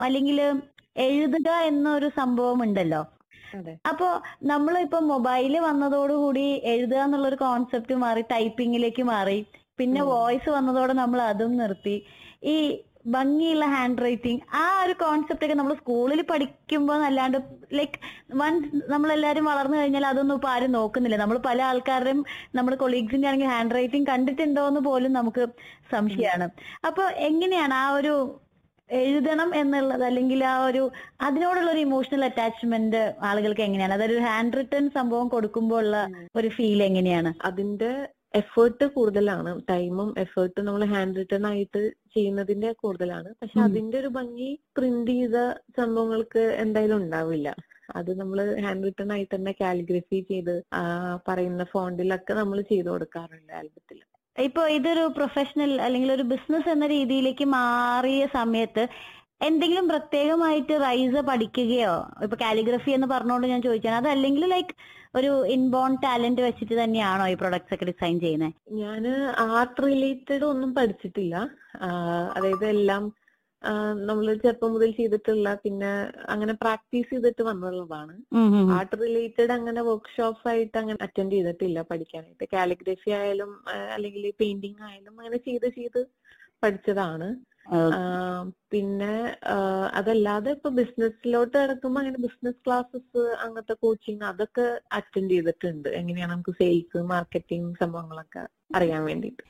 അല്ലെങ്കിൽ എഴുതുക എന്നൊരു സംഭവം ഉണ്ടല്ലോ അതെ അപ്പോ നമ്മൾ ഇപ്പൊ മൊബൈല് വന്നതോടുകൂടി എഴുതുക എന്നുള്ള ഒരു കോൺസെപ്റ്റ് മാറി ടൈപ്പിങ്ങിലേക്ക് മാറി പിന്നെ ഉം. വോയിസ് വന്നതോടെ നമ്മൾ അതും നിർത്തി ഈ ഭംഗിയുള്ള ഹാൻഡ് റൈറ്റിംഗ് ആ ഒരു കോൺസെപ്റ്റ് ഒക്കെ നമ്മൾ സ്കൂളിൽ പഠിക്കുമ്പോൾ അല്ലാണ്ട് ലൈക്ക് വൺസ് നമ്മളെല്ലാരും വളർന്നു കഴിഞ്ഞാൽ അതൊന്നും ഇപ്പൊ ആരും നോക്കുന്നില്ല നമ്മൾ പല ആൾക്കാരുടെയും നമ്മുടെ കൊളീഗ്സിന്റെ ആണെങ്കിൽ ഹാൻഡ് റൈറ്റിംഗ് കണ്ടിട്ടുണ്ടോ എന്ന് പോലും നമുക്ക് സംശയമാണ് അപ്പൊ എങ്ങനെയാണ് ആ ഒരു എഴുതണം എന്നുള്ളത് അല്ലെങ്കിൽ ആ ഒരു അതിനോടുള്ള ഒരു ഇമോഷണൽ അറ്റാച്ച്മെന്റ് ആളുകൾക്ക് എങ്ങനെയാണ് അതൊരു ഹാൻഡ് റിട്ടേൺ സംഭവം കൊടുക്കുമ്പോൾ ഉള്ള ഒരു ഫീൽ എങ്ങനെയാണ് അതിന്റെ എഫേർട്ട് കൂടുതലാണ് ടൈമും എഫേർട്ടും നമ്മൾ ഹാൻഡ് റിട്ടേൺ ആയിട്ട് ചെയ്യുന്നതിന്റെ കൂടുതലാണ് പക്ഷെ ഉം. അതിന്റെ ഒരു ഭംഗി പ്രിന്റ് ചെയ്ത സംഭവങ്ങൾക്ക് എന്തായാലും ഉണ്ടാവില്ല അത് നമ്മൾ ഹാൻഡ് റിട്ടേൺ ആയിട്ട് തന്നെ കാലിഗ്രഫി ചെയ്ത് ആ പറയുന്ന ഫോണ്ടിലൊക്കെ നമ്മൾ ചെയ്തു കൊടുക്കാറുണ്ട് ആൽബത്തിൽ ഇപ്പൊ ഇതൊരു പ്രൊഫഷണൽ അല്ലെങ്കിൽ ഒരു ബിസിനസ് എന്ന രീതിയിലേക്ക് മാറിയ സമയത്ത് എന്തെങ്കിലും പ്രത്യേകമായിട്ട് റൈസ് പഠിക്കുകയോ ഇപ്പൊ കാലിഗ്രഫി എന്ന് പറഞ്ഞുകൊണ്ട് ഞാൻ ചോദിച്ചാണ് അതല്ലെങ്കിൽ ലൈക്ക് ഒരു ഇൻബോൺ ടാലന്റ് വെച്ചിട്ട് തന്നെയാണോ ഈ പ്രൊഡക്ട്സ് ഒക്കെ ഡിസൈൻ ചെയ്യുന്നത് ഞാന് ആർട്ട് റിലേറ്റഡ് ഒന്നും പഠിച്ചിട്ടില്ല ആ, അതായത് എല്ലാം നമ്മൾ ചെറുപ്പം മുതൽ ചെയ്തിട്ടുള്ള പിന്നെ അങ്ങനെ പ്രാക്ടീസ് ചെയ്തിട്ട് വന്നുള്ളതാണ് ആർട്ട് റിലേറ്റഡ് അങ്ങനെ വർക്ക്ഷോപ്സ് ആയിട്ട് അങ്ങനെ അറ്റൻഡ് ചെയ്തിട്ടില്ല പഠിക്കാനായിട്ട് കാലിഗ്രഫി ആയാലും ആ, അല്ലെങ്കിൽ പെയിന്റിങ് ആയാലും അങ്ങനെ ചെയ്ത് ചെയ്ത് പഠിച്ചതാണ് ആ, പിന്നെ ആ, അതല്ലാതെ ഇപ്പൊ ബിസിനസ്സിലോട്ട് കിടക്കുമ്പോ അങ്ങനെ ബിസിനസ് ക്ലാസ്സസ് അങ്ങനത്തെ കോച്ചിങ് അതൊക്കെ അറ്റൻഡ് ചെയ്തിട്ടുണ്ട് എങ്ങനെയാണ് നമുക്ക് സെയിൽസ് മാർക്കറ്റിംഗ് സംഭവങ്ങളൊക്കെ അറിയാൻ വേണ്ടിയിട്ട്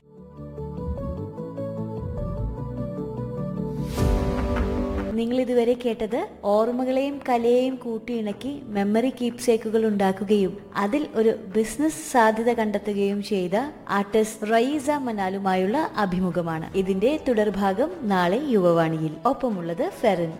നിങ്ങൾ ഇതുവരെ കേട്ടത് ഓർമ്മകളെയും കലയെയും കൂട്ടിയിണക്കി മെമ്മറി കീപ്സേക്കുകൾ ഉണ്ടാക്കുകയും അതിൽ ഒരു ബിസിനസ് സാധ്യത കണ്ടെത്തുകയും ചെയ്ത ആർട്ടിസ്റ്റ് റയീസ മനാലുമായുള്ള അഭിമുഖമാണ് ഇതിന്റെ തുടർഭാഗം നാളെ യുവവാണിയിൽ ഒപ്പമുള്ളത് ഫെറിൻ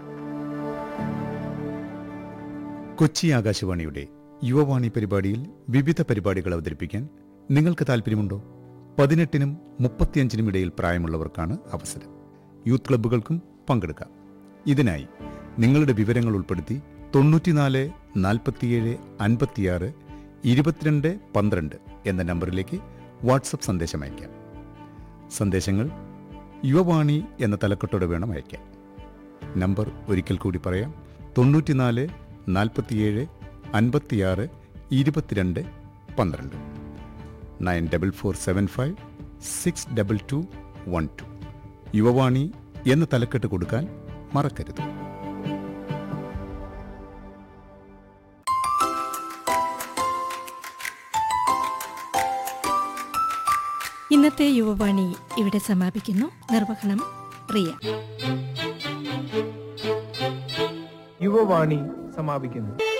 കൊച്ചി ആകാശവാണിയുടെ യുവവാണി പരിപാടിയിൽ വിവിധ പരിപാടികൾ അവതരിപ്പിക്കാൻ നിങ്ങൾക്ക് താല്പര്യമുണ്ടോ പതിനെട്ടിനും മുപ്പത്തിയഞ്ചിനും ഇടയിൽ പ്രായമുള്ളവർക്കാണ് അവസരം യൂത്ത് ക്ലബ്ബുകൾക്കും പങ്കെടുക്കാം ഇതിനായി നിങ്ങളുടെ വിവരങ്ങൾ ഉൾപ്പെടുത്തി തൊണ്ണൂറ്റിനാല് നാൽപ്പത്തിയേഴ് അൻപത്തിയാറ് ഇരുപത്തിരണ്ട് പന്ത്രണ്ട് എന്ന നമ്പറിലേക്ക് വാട്സപ്പ് സന്ദേശം അയക്കാം സന്ദേശങ്ങൾ യുവവാണി എന്ന തലക്കെട്ടോടെ വേണം അയക്കാൻ നമ്പർ ഒരിക്കൽ കൂടി പറയാം തൊണ്ണൂറ്റിനാല് നാൽപ്പത്തിയേഴ് അൻപത്തിയാറ് ഇരുപത്തിരണ്ട് പന്ത്രണ്ട് nine double four seven five six double two one two Yuvavani എന്ന തലക്കെട്ട് കൊടുക്കാൻ മറക്കരുത് ഇന്നത്തെ യുവവാണി ഇവിടെ സമാപിക്കുന്നു നിർവഹണം റിയ യുവവാണി സമാപിക്കുന്നു